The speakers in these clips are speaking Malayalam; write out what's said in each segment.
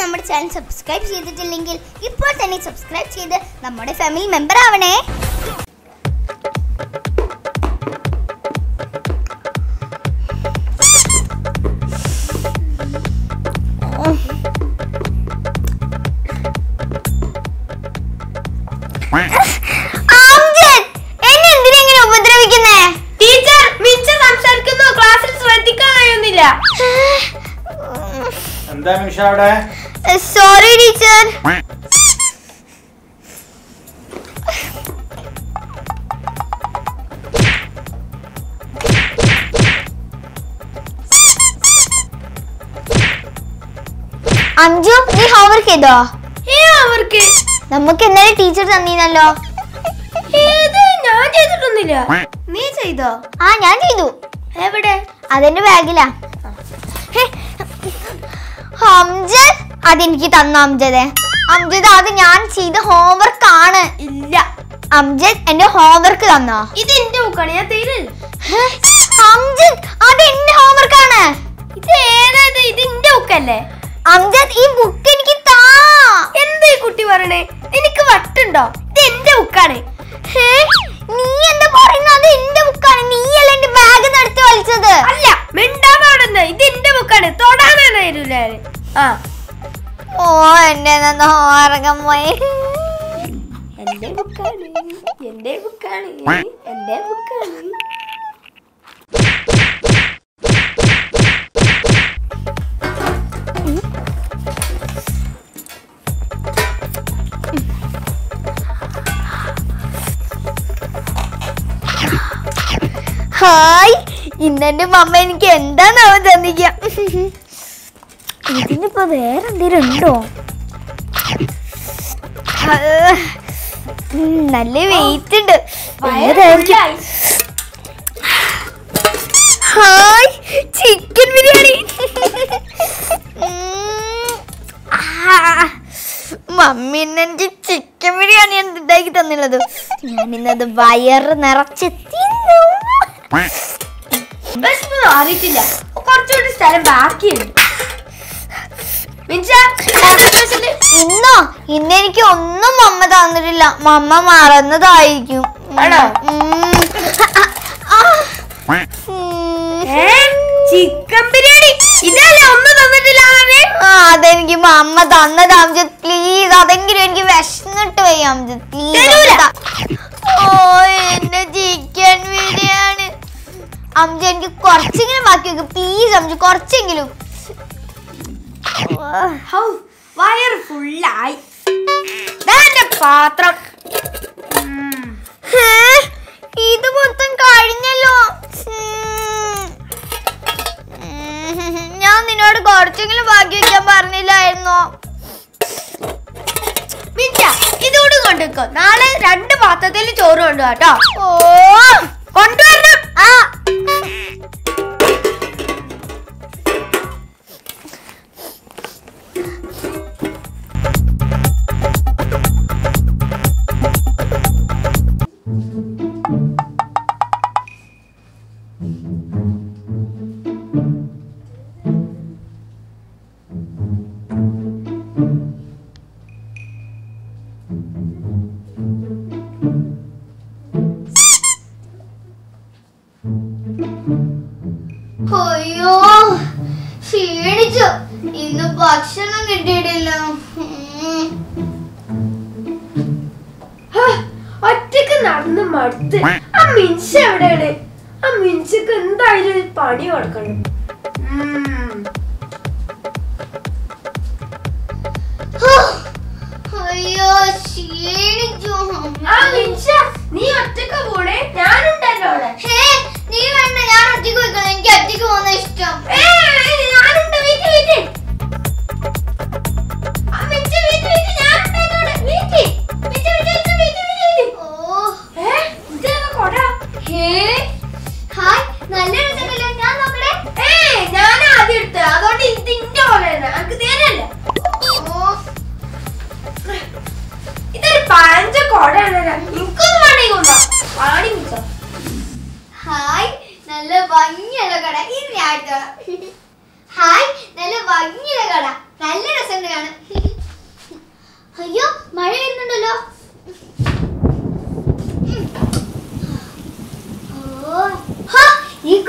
നമ്മുടെ ചാനൽ സബ്സ്ക്രൈബ് ചെയ്തിട്ടില്ലെങ്കിൽ ഇപ്പോൾ തന്നെ സബ്സ്ക്രൈബ് ചെയ്ത് നമ്മുടെ ഫാമിലി മെമ്പർ ആവണേ എന്നെ എന്തിനാ ഇങ്ങനെ ഉപദ്രവിക്കുന്നേ ടീച്ചർ മിച്ച സംസാരിക്കുന്നു ക്ലാസ്സിൽ ശ്രദ്ധിക്കാൻ കഴിയുന്നില്ല എന്താ നിമിഷ അവിടെ സോറി ടീച്ചർ അഞ്ജു നീ ഹോംവർക്ക് ചെയ്തോ ഏ അവർക്ക് നമുക്ക് ഇന്നലെ ടീച്ചർ തന്നീനല്ലോ ഏത് ഞാൻ ചെയ്തിട്ടൊന്നുമില്ല നീ ചെയ്തോ ആ ഞാൻ ചെയ്തു എവിടെ അതെന്റെ ബാഗിലാ ഹേ, അംജദ് അതെനിക്ക് തന്നു അംജദ് അംജദ് അത് ഞാൻ ചെയ്ത ഹോംവർക്ക് ആണ് ഇല്ല അംജദ് എന്റെ ഹോംവർക്ക് തന്നോ ഇത് എന്റെ ബുക്കാണ് ഞാൻ തരില്ല ഹേ, അംജദ് അത് എന്റെ ഹോംവർക്ക് ആണ് ഇത് ഏതായത് ഇത് എന്റെ ബുക്കല്ലേ അംജദ് ഈ ബുക്ക് എനിക്ക് താ എന്താ ഈ കുട്ടി പറയണേ നിനക്ക് വട്ടുണ്ടോ ഇത് എന്റെ ബുക്കാണ് ഹേ, നീ എന്താ പറയുന്നത് അത് എന്റെ ബുക്കാണ് നീയല്ല എന്റെ ബാഗ് എടുത്ത് വലിച്ചത് അല്ല മിണ്ടാപാടുന്ന ഇത് എന്റെ ബുക്കാണ് തൊടാനാണ് തരൂല ആ ഓ എന്റെ നിന്ന് ഉറക്കം പോയി എന്റെ ബുക്കാണ് എന്റെ ബുക്കാണ് എന്റെ ബുക്കാണ് ഹായ് ഇന്നെന്റെ മമ്മ എനിക്ക് എന്താണാവൻ തന്നിക്ക ഇതിനിപ്പോ വേറെ എന്തേലും ഉണ്ടോ ആ, ഉം, നല്ല വെയിറ്റ് ഉണ്ട് ഏതായിരിക്കും ഹായ് ചിക്കൻ ബിരിയാണി ഉം, ആ, മമ്മി ഇന്ന് എനിക്ക് ചിക്കൻ ബിരിയാണി ഉണ്ടാക്കി തന്നുള്ളത് ഞാൻ ഇന്നത് വയറ് നിറച്ച് തിന്നു വിശപ്പ് മാറിയിട്ടില്ല കുറച്ചുകൂടി സ്ഥലം ബാക്കിയുണ്ട് മിൻസ, എന്താ special? ഇന്നോ ഇന്ന് എനിക്ക് ഒന്നും മമ്മ തന്നിട്ടില്ല മമ്മ മറന്നതായിരിക്കും ഉം. ആണോ? ഉം. ആ, ഉം. ഏ? ചിക്കൻ ബിരിയാണി ഇതല്ലേ ഒന്നും തന്നിട്ടില്ല ആരെ? ആ അതെനിക്ക് മമ്മ തന്നതാ പ്ലീസ് അതെങ്കിലും എനിക്ക് വിശന്നിട്ട് വയ്യ തരൂല. പ്ലീസ് ഓ എന്റെ ചിക്കൻ ബിരിയാണി അമ്മ എനിക്ക് കുറച്ചെങ്കിലും ബാക്കി വെക്കും പ്ലീസ് അമ്മ കുറച്ചെങ്കിലും ഹൗ, വയറ് ഫുള്ളായി എന്റെ പാത്രം ഉം. ഹേ, ഇത് മൊത്തം കഴിഞ്ഞല്ലോ ഉം. ഉം, ഞാൻ നിന്നോട് കുറച്ചെങ്കിലും ബാക്കി വെക്കാൻ പറഞ്ഞില്ലായിരുന്നോ മിൻസ, ഇതുകൂടി കൊണ്ടുവെക്കോ നാളെ രണ്ട് പാത്രത്തിൽ ചോറ് കൊണ്ടുവാ കേട്ടോ ഓ കൊണ്ടുവരണം ആ അയ്യോ ക്ഷീണിച്ചു ഇന്ന് ഭക്ഷണം കിട്ടിയിട്ടില്ല ഉം. ഹ, ഒറ്റക്ക് നടന്ന് മടുത്ത് ആ മിൻസ എവിടെയാണ് ആ മിൻസക്ക് എന്തായാലും ഒരു പണി കൊടുക്കണം ഉം. ഹോ, അയ്യോ ക്ഷീണിച്ചു ആ മിൻസ നീ ഒറ്റക്ക് പോണേ ഞാനുണ്ടല്ലോ അവിടെ ഹേ, നീ വേണ്ട ഞാൻ ഒറ്റയ്ക്ക് പോയിക്കോളാം എനിക്ക് ഒറ്റയ്ക്ക് പോകുന്ന ഇഷ്ടം ഏ, ഞാനുണ്ട് വീട്ടിൽ വീട്ടിൽ ആ മിൻസ വീട്ടിൽ വീട്ടിൽ ഞാനുണ്ടായിരുന്നു അവിടെ വീട്ടിൽ മിൻസ വീട്ടിൽ വീട്ടിൽ വീട്ടിൽ ഓ ഏ ഇതെന്താ കൊട ഹേ ഹായ് നല്ല രസമല്ലേ ഞാൻ നോക്കണേ ഏ ഞാൻ ആദ്യം എടുത്തത് അതുകൊണ്ട് ഇത് ഇന്റെ പോലെയാണ് എനിക്ക് തരല്ല ഓ ഇതൊരു പഴഞ്ച കൊടയാണ് എനിക്കൊന്നും വേണമെങ്കിൽ കൊണ്ടാ പാടി മിച്ചോ ഹായ് നല്ല ഭംഗിയുള്ള കട ഇത് ഞാൻ എടുത്തോളാം ഹായ് നല്ല ഭംഗിയുള്ള കട നല്ല രസമുണ്ട് കാണാൻ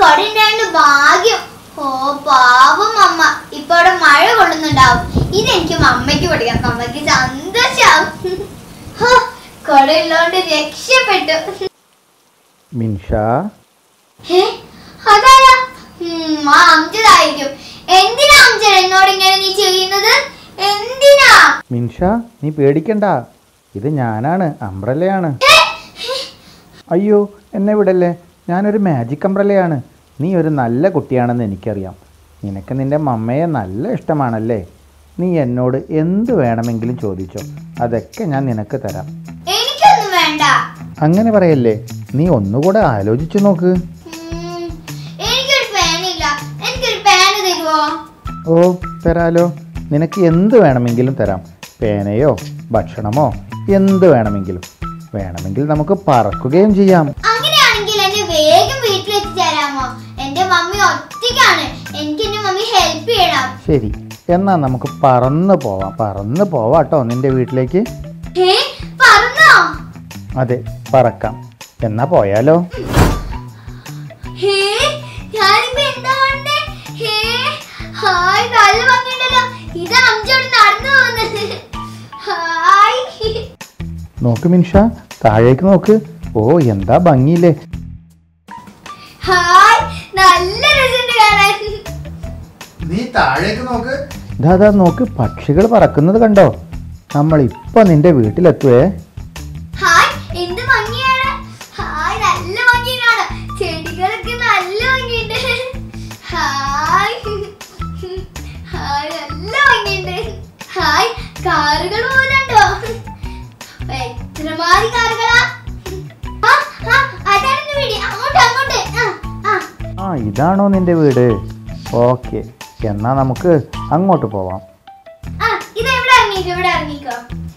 കൊടയുണ്ടാണ്ട് ഭാഗ്യം ഓ പാവം അമ്മ ഇപ്പൊ അവിടെ മഴ കൊള്ളുന്നുണ്ടാവും ഇതെനിക്ക് അമ്മയ്ക്ക് പഠിക്കാം അമ്മയ്ക്ക് സന്തോഷാവും ഹോ, കൊടയുള്ളോണ്ട് രക്ഷപ്പെട്ടു മിൻഷ ഹേ, അതാരാ ഉം, ആ അംജദായിരിക്കും എന്തിനാ അംജദ് എന്നോട് ഇങ്ങനെ നീ ചെയ്യുന്നത് എന്തിനാ മിൻഷ നീ പേടിക്കണ്ട ഇത് ഞാനാണ് അംബ്രല്ലയാണ് അയ്യോ എന്നെ വിടല്ലേ ഞാനൊരു മാജിക് അംബ്രല്ലയാണ് നീ ഒരു നല്ല കുട്ടിയാണെന്ന് എനിക്കറിയാം നിനക്ക് നിൻ്റെ മമ്മയെ നല്ല ഇഷ്ടമാണല്ലേ നീ എന്നോട് എന്ത് വേണമെങ്കിലും ചോദിച്ചോ അതൊക്കെ ഞാൻ നിനക്ക് തരാം എനിക്കൊന്നും വേണ്ട അങ്ങനെ പറയല്ലേ നീ ഒന്നുകൂടെ ആലോചിച്ചു നോക്ക് ഉം, എനിക്കൊരു പേനില്ല എനിക്കൊരു പേന് തരുവോ ഓ തരാലോ നിനക്ക് എന്ത് വേണമെങ്കിലും തരാം പേനയോ ഭക്ഷണമോ എന്ത് വേണമെങ്കിലും വേണമെങ്കിൽ നമുക്ക് പറക്കുകയും ചെയ്യാം അങ്ങനെയാണെങ്കിൽ എന്നെ വേഗം വീട്ടിലെത്തി തരാമോ എന്റെ മമ്മി ഒറ്റയ്ക്കാണ് എനിക്ക് എന്റെ മമ്മി ഹെൽപ്പ് ചെയ്യണം ശരി എന്നാൽ നമുക്ക് പറന്ന് പോവാം പറന്ന് പോവാട്ടോ നിന്റെ വീട്ടിലേക്ക് ഹേ പറഞ്ഞോ അതെ പറക്കാം എന്നാ പോയാലോ ഹേ ഞാനിപ്പോ എന്താ കണ്ടേ ഹേ ഹായ് നല്ല ഭംഗിയുണ്ടല്ലോ ഇത് അഞ്ചോട് നടന്നു പോകുന്നത് ഹായ് നോക്ക് മിൻഷ താഴേക്ക് നോക്ക് ഓ എന്താ ഭംഗിയില്ലേ ഹായ് നല്ല രസമുണ്ട് കാണാൻ നീ താഴേക്ക് നോക്ക് ദാദാ നോക്ക് പക്ഷികൾ പറക്കുന്നത് കണ്ടോ നമ്മൾ ഇപ്പൊ നിന്റെ വീട്ടിലെത്തുവേ ഹായ് എന്ത് ഭംഗിയാണ് ഹായ് നല്ല ഭംഗിയാണ് ചെടികളൊക്കെ നല്ല ഭംഗിയുണ്ട് ഹായ് ഹായ് നല്ല ഭംഗിയുണ്ട് ഹായ് കാറുകൾ പോലുണ്ടോ എത്രമാതിരി കാറുകളാ ആ, ആ, അതാണ് എന്റെ വീട് അങ്ങോട്ട് അങ്ങോട്ട് ആ, ആ. ആ ഇതാണോ നിന്റെ വീട് ഓക്കെ എന്നാ നമുക്ക് അങ്ങോട്ട് പോവാം ആ, ഇത് എവിടെ ഇറങ്ങിക്കോ ഇവിടെ ഇറങ്ങിക്കോ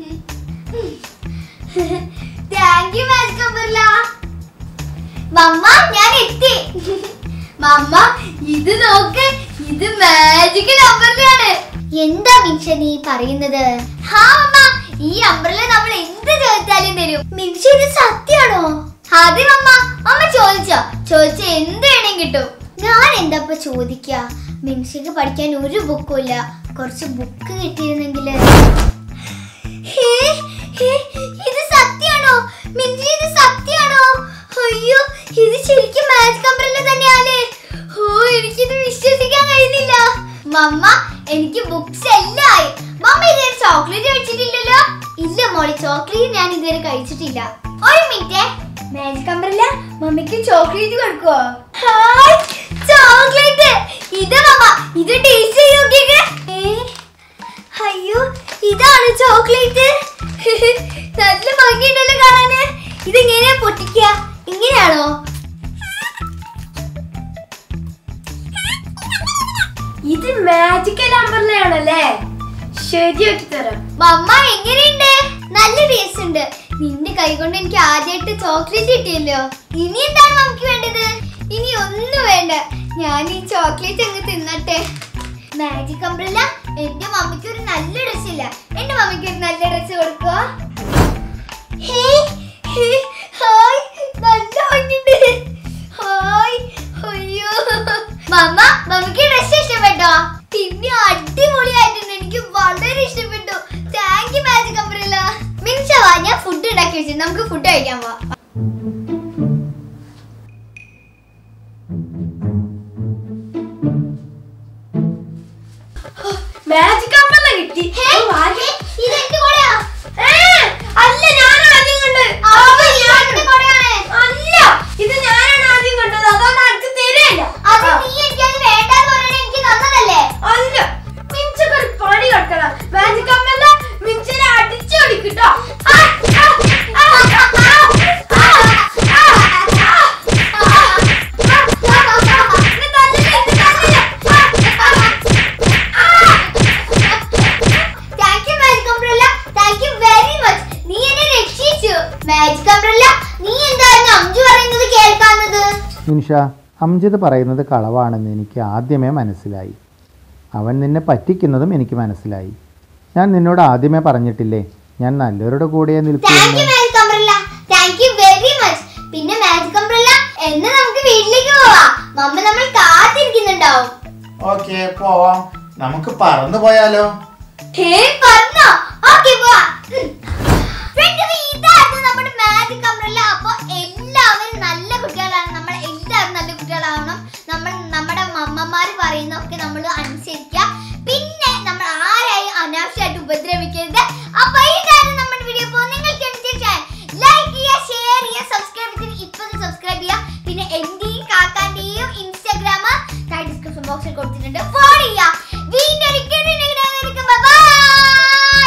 താങ്ക് യു മാജിക്കമ്പർല മമ്മ ഞാൻ എത്തി മമ്മ ഇത് നോക്ക് ഇത് മാജിക്കൽ അമ്പർലയാണ് എന്താ മിൻഷ നീ പറയുന്നത് ഹാ അമ്മ ഈ അമ്പർല നമ്മൾ എന്ത് ചോദിച്ചാലും തരും മിൻഷ ഇത് സത്യാണോ അതെ അമ്മ അമ്മ ചോദിച്ചോ ചോദിച്ച എന്ത് വേണേലും കിട്ടും ഞാൻ എന്താ ഇപ്പൊ ചോദിക്ക മിൻഷയ്ക്ക് പഠിക്കാൻ ഒരു ബുക്കും ഇല്ല കുറച്ച് ബുക്ക് കിട്ടിയിരുന്നെങ്കില് ഹേ, ഹേ, ഇത് സത്യാണോ മിൻജി ഇത് സത്യാണോ അയ്യോ ഇത് ശരിക്കും മാജിക് അംബ്രല്ല തന്നെയാണ് ഓ എനിക്കിത് വിശ്വസിക്കാൻ കഴിയുന്നില്ല മമ്മ എനിക്ക് ബുക്സ് എല്ലാം ആയി മമ്മ ഇതുവരെ ചോക്ലേറ്റ് കഴിച്ചിട്ടില്ലല്ലോ ഇല്ല മോളെ ചോക്ലേറ്റ് ഞാൻ ഇതുവരെ കഴിച്ചിട്ടില്ല ഒരു മിനിറ്റ് മാജിക് അംബ്രല്ല മമ്മിക്ക് ചോക്ലേറ്റ് കൊടുക്കോ ഹായ് ചോക്ലേറ്റ് ഇത് മമ്മ ഇത് ടേസ്റ്റ് ചെയ്ത് നോക്കിക്കേ ഏ അയ്യോ ഇതാണ് ചോക്ലേറ്റ് നല്ല ഭംഗിയുണ്ടല്ലോ കാണാന് ഇതെങ്ങനെയാ പൊട്ടിക്കുക ഇങ്ങനെയാണോ ഇത് മാജിക്കൽ അമ്പർലയാണല്ലേ ശരിയാക്കി തരാം മമ്മ എങ്ങനെയുണ്ട് നല്ല ടേസ്റ്റ് ഉണ്ട് നിന്റെ കൈ കൊണ്ട് എനിക്ക് ആദ്യമായിട്ട് ചോക്ലേറ്റ് കിട്ടിയല്ലോ ഇനി എന്താണ് നമുക്ക് വേണ്ടത് ഇനി ഒന്നും വേണ്ട ഞാൻ ഈ ചോക്ലേറ്റ് അങ്ങ് തിന്നട്ടെ മാജിക് അംബ്രല്ല എന്റെ മമ്മിക്ക് ഒരു നല്ല ഡ്രസ് ഇല്ല എന്റെ മമ്മിക്ക് ഒരു നല്ല ഡ്രസ് കൊടുക്കുക ഹേ, ഹേ, ഹായ്, നല്ല ഭംഗിയുണ്ട്. ഹായ്, അയ്യോ. മമ്മ മമ്മിക്ക് ഡ്രസ് ഇഷ്ടപ്പെട്ടോ പിന്നെ അടിപൊളിയായിട്ടുണ്ട് എനിക്ക് വളരെ ഇഷ്ടപ്പെട്ടു താങ്ക് യു മാജിക് അംബ്രല്ല മിൻസവാ ഞാൻ ഫുഡ് ഉണ്ടാക്കി വെച്ചു നമുക്ക് ഫുഡ് കഴിക്കാൻ പോവാം മാജിക് അമ്പർല കിട്ടി ഹേ, ഹേ, ഇത് എന്റെ കൊടയാ. ഏ, അല്ല ഞാൻ ആദ്യം കണ്ട് അപ്പൊ ഇത് എന്റെ കൊടയാണ്. അല്ല ഇത് ഞാനാണ് ആദ്യം കണ്ടത് അതുകൊണ്ട് എനിക്ക് തരില്ല അത് നീ എനിക്കത് വേണ്ടാന്ന് പറഞ്ഞാൽ എനിക്ക് തന്നതല്ലേ അല്ല മിഞ്ചക്ക് ഒരു പണി കൊടുക്കണം മാജിക് അമ്പർല മിഞ്ചിനെ അടിച്ചു കളിക്കട്ടോ Thank you, Magic Umbrella. Thank you very much. നീ എന്നെ രക്ഷിച്ചു. Magic Umbrella, നീ എന്തായിരുന്നു അംജു പറയുന്നത് കേൾക്കാഞ്ഞത്? മിൻഷ അംജിത് പറയുന്നത് കളവാണെന്ന് എനിക്ക് ആദ്യമേ മനസ്സിലായി അവൻ നിന്നെ പറ്റിക്കുന്നതും എനിക്ക് മനസ്സിലായി ഞാൻ നിന്നോട് ആദ്യമേ പറഞ്ഞിട്ടില്ലേ ഞാൻ നല്ലവരുടെ കൂടെ Thank you, നിൽക്കുന്നു Magic Umbrella. Thank you very much. പിന്നെ Magic Umbrella, എന്നാ നമുക്ക് വീട്ടിലേക്ക് പോവാം മമ്മ നമ്മൾ കാത്തിരിക്കുന്നുണ്ടാവും ഓക്കെ പോവാം നമുക്ക് പറന്നു പോയാലോ ഹേ പറഞ്ഞോ ഓക്കെ പോവാ ഫ്രണ്ട്സ് ഇതായിരുന്നു നമ്മുടെ മാജിക് അംബ്രല്ല അപ്പൊ എല്ലാ